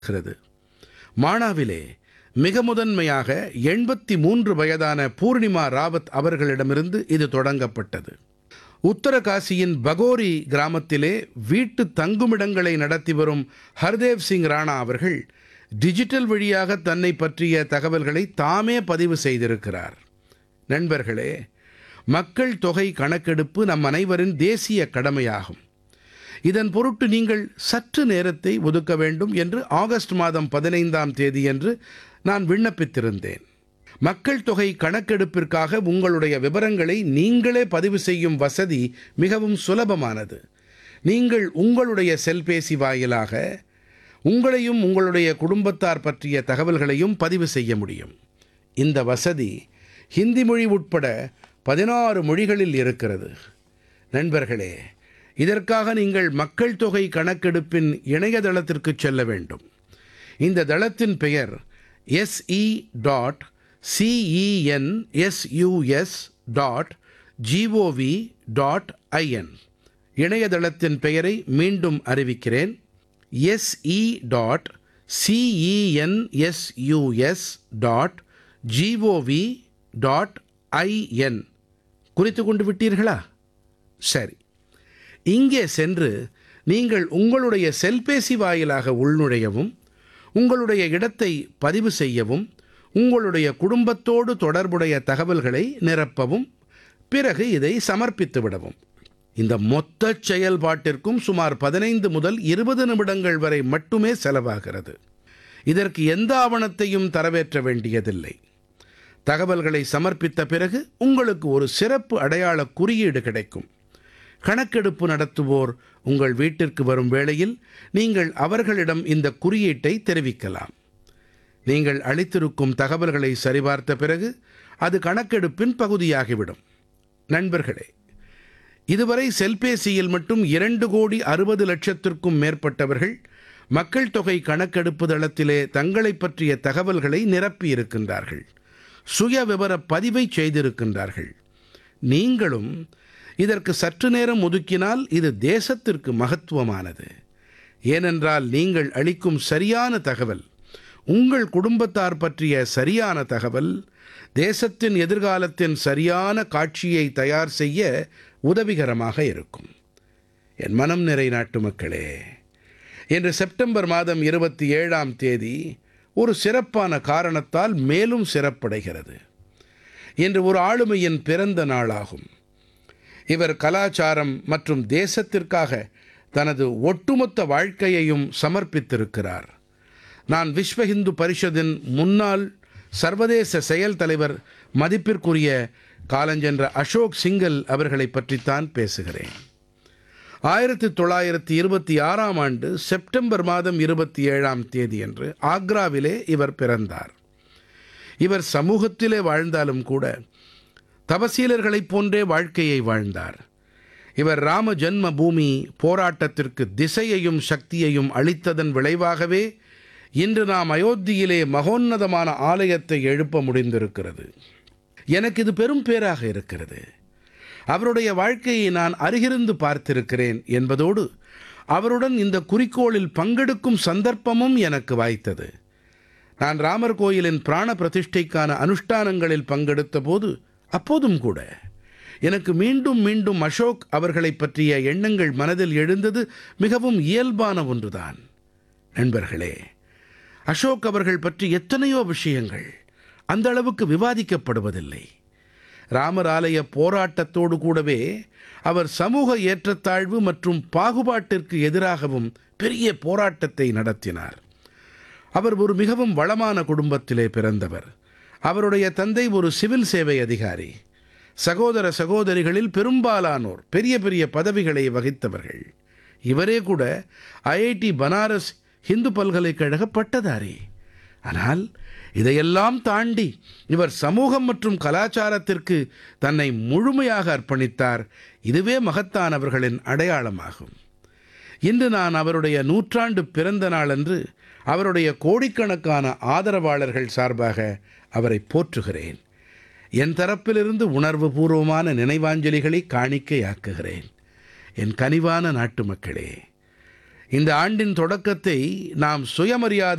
இருக்கிறது மானாவிலே மிக முதன்மையாக எண்பத்தி மூன்று வயதான பூர்ணிமா ராவத் அவர்களிடமிருந்து இது தொடங்கப்பட்டது உத்தரகாசியின் பகோரி கிராமத்திலே வீட்டு தங்குமிடங்களை நடத்தி வரும் ஹர்தேவ் சிங் ராணா அவர்கள் டிஜிட்டல் வழியாக தன்னை பற்றிய தகவல்களை தாமே பதிவு செய்திருக்கிறார் நண்பர்களே மக்கள் தொகை கணக்கெடுப்பு நம் அனைவரின் தேசிய கடமையாகும் இதன் பொருட்டு நீங்கள் சற்று நேரத்தை ஒதுக்க வேண்டும் என்று ஆகஸ்ட் மாதம் பதினைந்தாம் தேதியன்று நான் விண்ணப்பித்திருந்தேன் மக்கள் தொகை கணக்கெடுப்பிற்காக உங்களுடைய விவரங்களை நீங்களே பதிவு செய்யும் வசதி மிகவும் சுலபமானது நீங்கள் உங்களுடைய செல்பேசி வாயிலாக உங்களையும் உங்களுடைய குடும்பத்தார் பற்றிய தகவல்களையும் பதிவு செய்ய முடியும் இந்த வசதி ஹிந்தி மொழி உட்பட பதினாறு மொழிகளில் இருக்கிறது நண்பர்களே இதற்காக நீங்கள் மக்கள் தொகை கணக்கெடுப்பின் இணையதளத்திற்கு செல்ல வேண்டும் இந்த தளத்தின் பெயர் SE dot CENSUS dot GOV dot IN இணையதளத்தின் பெயரை மீண்டும் அறிவிக்கிறேன் SE dot CENSUS dot GOV dot IN குறித்து கொண்டு விட்டீர்களா சரி இங்கே சென்று நீங்கள் உங்களுடைய செல்பேசி வாயிலாக உள்நுழையவும் உங்களுடைய இடத்தை பதிவு செய்யவும் உங்களுடைய குடும்பத்தோடு தொடர்புடைய தகவல்களை நிரப்பவும் பிறகு இதை சமர்ப்பித்து விடவும் இந்த மொத்த செயல்பாட்டிற்கும் சுமார் பதினைந்து முதல் இருபது நிமிடங்கள் வரை மட்டுமே செலவாகிறது இதற்கு எந்த ஆவணத்தையும் தரவேற்ற வேண்டியதில்லை தகவல்களை சமர்ப்பித்த பிறகு உங்களுக்கு ஒரு சிறப்பு அடையாள குறியீடு கிடைக்கும் கணக்கெடுப்பு நடத்துவோர் உங்கள் வீட்டிற்கு வரும் வேளையில் நீங்கள் அவர்களிடம் இந்த குறியீட்டை தெரிவிக்கலாம் நீங்கள் அளித்திருக்கும் தகவல்களை சரிபார்த்த பிறகு அது கணக்கெடுப்பின் பகுதியாகிவிடும் நண்பர்களே இதுவரை செல்பேசியில் மட்டும் இரண்டு கோடி அறுபது லட்சத்திற்கும் மேற்பட்டவர்கள் மக்கள் தொகை கணக்கெடுப்பு தளத்திலே தங்களைப் பற்றிய தகவல்களை நிரப்பியிருக்கின்றார்கள் சுய விவர பதிவை செய்திருக்கின்றார்கள் நீங்களும் இதற்கு சற்று நேரம் ஒதுக்கினால் இது தேசத்திற்கு மகத்துவமானது ஏனென்றால் நீங்கள் அளிக்கும் சரியான தகவல் உங்கள் குடும்பத்தார் பற்றிய சரியான தகவல் தேசத்தின் எதிர்காலத்தின் சரியான காட்சியை தயார் செய்ய உதவிகரமாக இருக்கும் என் மனம் நிறை நாட்டுமக்களே இன்று செப்டம்பர் மாதம் இருபத்தி ஏழாம் தேதி ஒரு சிறப்பான காரணத்தால் மேலும் சிறப்படைகிறது இன்று ஒரு ஆளுமையின் பிறந்த நாளாகும் இவர் கலாச்சாரம் மற்றும் தேசத்திற்காக தனது ஒட்டுமொத்த வாழ்க்கையையும் சமர்ப்பித்திருக்கிறார் நான் விஸ்வ இந்து பரிஷதின் முன்னாள் சர்வதேச செயல் தலைவர் மதிப்பிற்குரிய காலஞ்சென்ற அசோக் சிங்கல் அவர்களை பற்றித்தான் பேசுகிறேன் ஆயிரத்தி தொள்ளாயிரத்தி இருபத்தி ஆறாம் ஆண்டு செப்டம்பர் மாதம் இருபத்தி ஏழாம் தேதியன்று ஆக்ராவிலே இவர் பிறந்தார் இவர் சமூகத்திலே வாழ்ந்தாலும் கூட தபசீலர்களைப் போன்றே வாழ்க்கையை வாழ்ந்தார் இவர் ராம ஜன்ம பூமி போராட்டத்திற்கு திசையையும் சக்தியையும் அளித்ததன் விளைவாகவே இன்று நாம் அயோத்தியிலே மகோன்னதமான ஆலயத்தை எழுப்ப முடிந்திருக்கிறது எனக்கு இது பெரும் பேராக இருக்கிறது அவருடைய வாழ்க்கையை நான் அருகிருந்து பார்த்திருக்கிறேன் என்பதோடு அவருடன் இந்த குறிக்கோளில் பங்கெடுக்கும் சந்தர்ப்பமும் எனக்கு வாய்த்தது நான் ராமர் கோயிலின் பிராண பிரதிஷ்டைக்கான அனுஷ்டானங்களில் பங்கெடுத்த போது அப்போதும் கூட எனக்கு மீண்டும் மீண்டும் அசோக் அவர்களைப் பற்றிய எண்ணங்கள் மனதில் எழுந்தது மிகவும் இயல்பான ஒன்றுதான் நண்பர்களே அசோக் அவர்கள் பற்றி எத்தனையோ விஷயங்கள் அந்த அளவுக்கு விவாதிக்கப்படுவதில்லை ராமர் ஆலய போராட்டத்தோடு கூடவே அவர் சமூக ஏற்றத்தாழ்வு மற்றும் பாகுபாட்டிற்கு எதிராகவும் பெரிய போராட்டத்தை நடத்தினார் அவர் ஒரு மிகவும் வளமான குடும்பத்திலே பிறந்தவர் அவருடைய தந்தை ஒரு சிவில் சேவை அதிகாரி சகோதர சகோதரிகளில் பெரும்பாலானோர் பெரிய பெரிய பதவிகளை வகித்தவர்கள் இவரே கூட ஐஐடி பனாரஸ் இந்து பல்கலைக்கழக பட்டதாரி ஆனால் இதையெல்லாம் தாண்டி இவர் சமூகம் மற்றும் கலாச்சாரத்திற்கு தன்னை முழுமையாக அர்ப்பணித்தார் இதுவே மகத்தானவர்களின் அடையாளமாகும் இன்று நான் அவருடைய நூற்றாண்டு பிறந்த நாளன்று அவருடைய கோடிக்கணக்கான ஆதரவாளர்கள் சார்பாக அவரை போற்றுகிறேன் என் தரப்பிலிருந்து உணர்வுபூர்வமான நினைவாஞ்சலிகளை காணிக்கையாக்குகிறேன் என் கனிவான நாட்டு மக்களே இந்த ஆண்டின் தொடக்கத்தை நாம் சுயமரியாதை